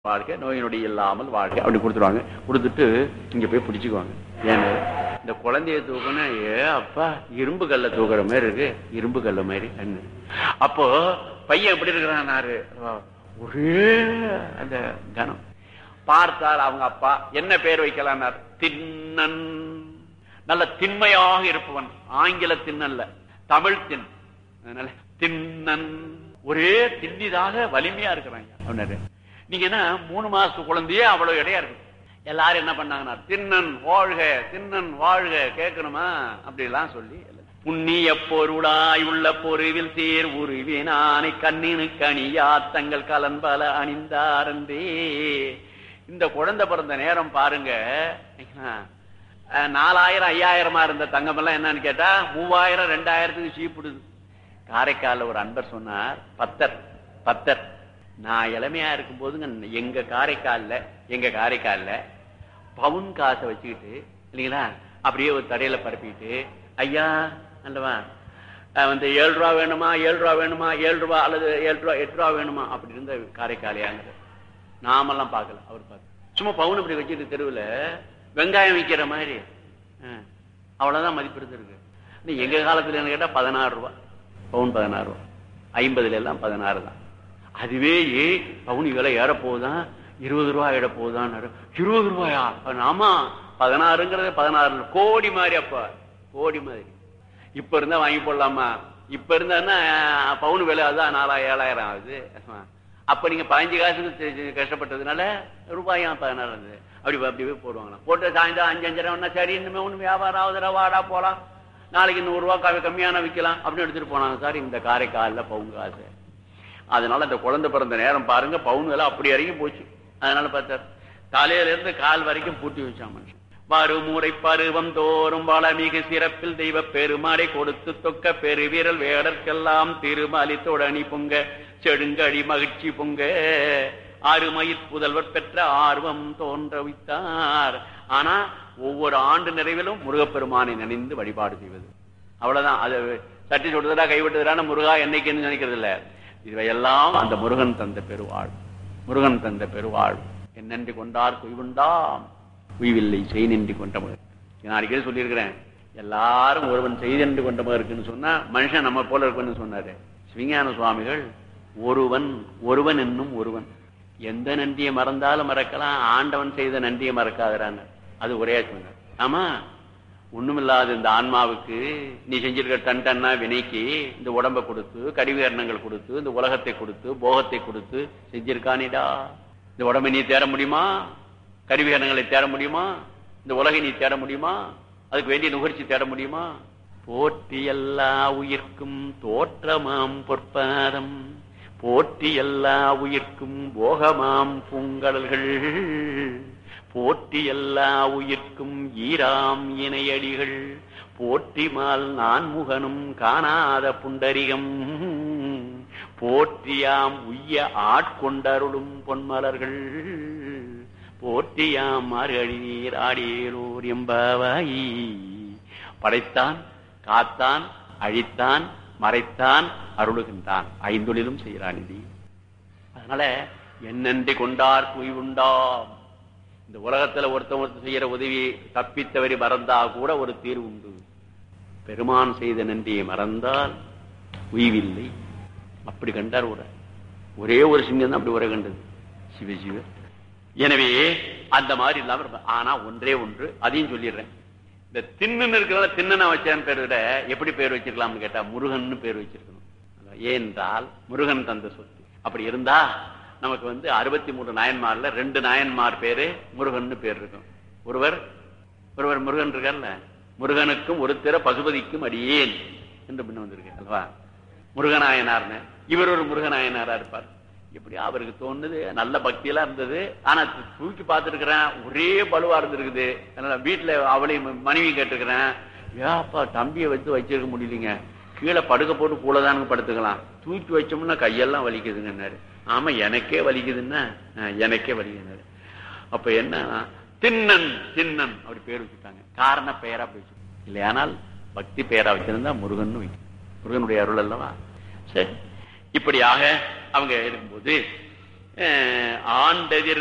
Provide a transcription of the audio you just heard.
வாழ்க நோய் நொடி இல்லாமல் வாழ்க அப்படி கொடுத்துருவாங்க கொடுத்துட்டு இங்க போய் பிடிச்சுக்குவாங்க ஏன்னா இந்த குழந்தைய தூக்கணும் ஏ அப்பா இரும்பு கல்ல தூக்குற மாதிரி இருக்கு இரும்பு கல்ல மாதிரி அண்ணு அப்போ பையன் எப்படி இருக்கிறான் நாரு ஒரே அந்த கனம் பார்த்தால் அவங்க அப்பா என்ன பேர் வைக்கலாம்னார் தின்னன் நல்ல திண்மையாக இருப்பவன் ஆங்கில தின்னல்ல தமிழ் தின் அதனால தின்னன் ஒரே தின்னிதாக வலிமையா இருக்கிறாங்க அப்படின்னாரு நீங்க என்ன மூணு மாசத்து குழந்தையே அவ்வளவு இடையா இருக்கு எல்லாரும் என்ன பண்ணாங்கன்னா தின்னன் வாழ்க தின்னன் வாழ்க கேட்கணுமா அப்படி எல்லாம் சொல்லி புண்ணிய பொருளாய் உள்ள பொருவில் தேர் உருவினானை கண்ணினு கனியா தங்கள் கலன்பல அணிந்தாரந்தே இந்த குழந்தை பிறந்த நேரம் பாருங்க நாலாயிரம் ஐயாயிரமா இருந்த தங்கம் எல்லாம் என்னன்னு கேட்டா மூவாயிரம் ரெண்டாயிரத்துக்கு சீப்பிடுது காரைக்கால ஒரு அன்பர் சொன்னார் பத்தர் பத்தர் நான் இளமையா இருக்கும் போதுங்க எங்க காரைக்கால்ல எங்க காரைக்கால்ல பவுன் காசை வச்சுக்கிட்டு இல்லைங்களா அப்படியே ஒரு தடையில பரப்பிட்டு ஐயா அல்லவா வந்து ஏழு ரூபா வேணுமா ஏழு ரூபா வேணுமா ஏழு ரூபா அல்லது ஏழு ரூபா எட்டு ரூபா வேணுமா அப்படி இருந்த காரைக்காலையாங்கிறது நாமெல்லாம் பார்க்கல அவர் பார்க்க சும்மா பவுன் அப்படி வச்சுட்டு தெருவில் வெங்காயம் விற்கிற மாதிரி அவ்வளவுதான் மதிப்பு இருந்திருக்கு எங்க காலத்துல என்ன கேட்டா பதினாறு ரூபா பவுன் பதினாறு ரூபா ஐம்பதுல எல்லாம் பதினாறு தான் அதுவே ஏ பவுனி விலை ஏற போகுதான் இருபது ரூபாய் ஏற போகுதான் இருபது ரூபாயா ஆமா பதினாறுங்கிறது பதினாறு கோடி மாதிரி அப்ப கோடி மாதிரி இப்ப இருந்தா வாங்கி போடலாமா இப்ப இருந்தா பவுன் விலை அதுதான் நாலாயிரம் ஏழாயிரம் ஆகுது அப்ப நீங்க பதினஞ்சு காசுக்கு கஷ்டப்பட்டதுனால ரூபாயும் பதினாறு இருந்தது அப்படி அப்படி போடுவாங்களாம் போட்டு சாயந்தரம் அஞ்சு அஞ்சரை சரி இன்னுமே ஒண்ணு வியாபாரம் ஆகுதுடா வாடா போலாம் நாளைக்கு நூறு ரூபாய் கம்மியான விற்கலாம் அப்படின்னு எடுத்துட்டு போனாங்க சார் இந்த காரைக்காலில் பவுன் காசு அதனால அந்த குழந்தை பிறந்த நேரம் பாருங்க பவுன் விலை அப்படி இறங்கி போச்சு அதனால பார்த்தார் தலையில இருந்து கால் வரைக்கும் பூட்டி வச்சான் மனுஷன் மறுமுறை பருவம் தோறும் வளமிகு சிறப்பில் தெய்வ பெருமாடை கொடுத்து தொக்க பெருவீரல் வேடற்கெல்லாம் திருமலி தொடனி பொங்க செடுங்கடி மகிழ்ச்சி பொங்க அருமயிர் புதல்வர் பெற்ற ஆர்வம் தோன்ற வைத்தார் ஆனா ஒவ்வொரு ஆண்டு நிறைவிலும் முருகப்பெருமானை நினைந்து வழிபாடு செய்வது அவ்வளவுதான் அது தட்டி சொல்றதா கைவிட்டதுடான முருகா என்னைக்குன்னு நினைக்கிறது இல்ல இவையெல்லாம் அந்த முருகன் தந்த பெருவாழ் முருகன் தந்த பெருவாழ் என்னென்று கொண்டார் குய்வுண்டாம் குய்வில்லை செய் நின்றி கொண்டவர் நான் அடிக்கடி சொல்லியிருக்கிறேன் எல்லாரும் ஒருவன் செய்தென்று கொண்டவர் இருக்குன்னு சொன்னா மனுஷன் நம்ம போல இருக்குன்னு சொன்னாரு சிவஞான சுவாமிகள் ஒருவன் ஒருவன் என்னும் ஒருவன் எந்த நன்றியை மறந்தாலும் மறக்கலாம் ஆண்டவன் செய்த நன்றியை மறக்காதான்னு அது ஒரே சொன்னார் ஆமா ஒண்ணுமில்லாத இந்த ஆன்மாவுக்கு நீ செஞ்சிருக்க டன் டன்னா வினைக்கு இந்த உடம்ப கொடுத்து கடிவீரணங்கள் கொடுத்து இந்த உலகத்தை கொடுத்து போகத்தை கொடுத்து செஞ்சிருக்கானிடா இந்த உடம்பை நீ தேர முடியுமா கருவிகரணங்களை தேட முடியுமா இந்த உலகை நீ தேட முடியுமா அதுக்கு வேண்டிய நுகர்ச்சி தேட முடியுமா போற்றி எல்லா உயிர்க்கும் தோற்றமாம் பொற்பாதம் போற்றி எல்லா உயிர்க்கும் போகமாம் பூங்கடல்கள் போற்றி எல்லா உயிர்க்கும் ஈராம் இணையடிகள் போற்றிமால் நான் முகனும் காணாத புண்டரிகம் போற்றியாம் உய்ய ஆட்கொண்டருளும் பொன்மலர்கள் போற்றியாம் மார்கழி நீர் ஆடியலூர் எம்பாவாயி படைத்தான் காத்தான் அழித்தான் மறைத்தான் அருளுகின்றான் ஐந்தொழிலும் செய்கிறான் இது அதனால என்னென்று கொண்டார் குய்வுண்டாம் இந்த உலகத்துல ஒருத்தன் ஒருத்தர் செய்யற உதவி தப்பித்தவரி மறந்தா கூட ஒரு தீர்வு உண்டு பெருமான் செய்த நன்றியை மறந்தால் உய்வில்லை அப்படி கண்டார் உரை ஒரே ஒரு சிங்கம் தான் அப்படி உரை கண்டது சிவசிவ எனவே அந்த மாதிரி இல்லாம ஆனா ஒன்றே ஒன்று அதையும் சொல்லிடுறேன் இந்த தின்னு இருக்கிறத தின்னனா வச்சான்னு பேர் விட எப்படி பேர் வச்சிருக்கலாம்னு கேட்டா முருகன் பேர் வச்சிருக்கணும் ஏனென்றால் முருகன் தந்த சொத்து அப்படி இருந்தா நமக்கு வந்து அறுபத்தி மூணு நாயன்மார்ல ரெண்டு நாயன்மார் பேரு முருகன் பேர் இருக்கும் ஒருவர் ஒருவர் முருகன் இருக்கார்ல முருகனுக்கும் ஒருத்தர பசுபதிக்கும் அடியேன் என்று பின்ன வந்திருக்கு அல்லவா முருகநாயனார்னு இவர் ஒரு முருகநாயனாரா இருப்பார் இப்படி அவருக்கு தோணுது நல்ல பக்தியெல்லாம் இருந்தது ஆனா தூக்கி பார்த்துருக்கிறேன் ஒரே பலுவா இருந்திருக்குது அதனால வீட்டுல அவளையும் மனைவி கேட்டிருக்கிறேன் ஏப்பா தம்பியை வச்சு வச்சிருக்க முடியலீங்க கீழே படுக்க போட்டு கூடதானுங்க படுத்துக்கலாம் தூக்கி வச்சோம்னா கையெல்லாம் வலிக்குதுங்கன்னாரு ஆமா எனக்கே வலிக்குதுன்னா எனக்கே வலிக்குதுன்னாரு அப்ப என்ன தின்னன் தின்னன் அப்படி பேர் வச்சுட்டாங்க காரண பெயரா போயிடுச்சு இல்லையானால் பக்தி பெயரா வச்சிருந்தா முருகன் வைக்கும் முருகனுடைய அருள் அல்லவா சரி இப்படியாக அவங்க இருக்கும்போது அஹ், ஆண்டதிர்